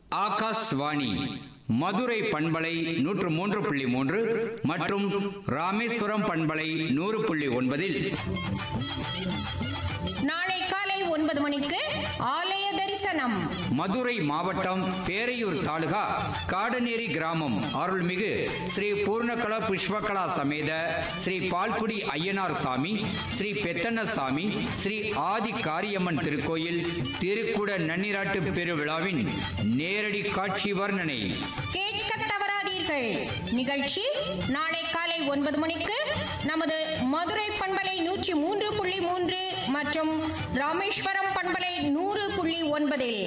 ஆகாஷ்வாணி மதுரை பண்பலை நூற்று மூன்று புள்ளி மூன்று மற்றும் ராமேஸ்வரம் பண்பலை நூறு புள்ளி ஒன்பதில் நாளை காலை ஒன்பது மணிக்கு ஆலய தரிசனம் மதுரை மாவட்டம் பேரையூர் தாலுகா காடநேரி கிராமம் அருள்மிகு ஸ்ரீ பூர்ணகல புஷ்பகலா சமேத ஸ்ரீ பால்குடி ஐயனார் சாமி ஸ்ரீ பெத்தண்ண சாமி ஸ்ரீ ஆதி காரியம்மன் திருக்கோயில் திருக்குட நன்னிராட்டு பெருவிழாவின் நேரடி காட்சி வர்ணனை கேட்க தவறாதீர்கள் நிகழ்ச்சி நாளை காலை ஒன்பது மணிக்கு நமது மதுரை பண்பலை நூற்றி மூன்று புள்ளி மூன்று மற்றும் ராமேஸ்வரம் பண்பலை நூறு புள்ளி ஒன்பதில்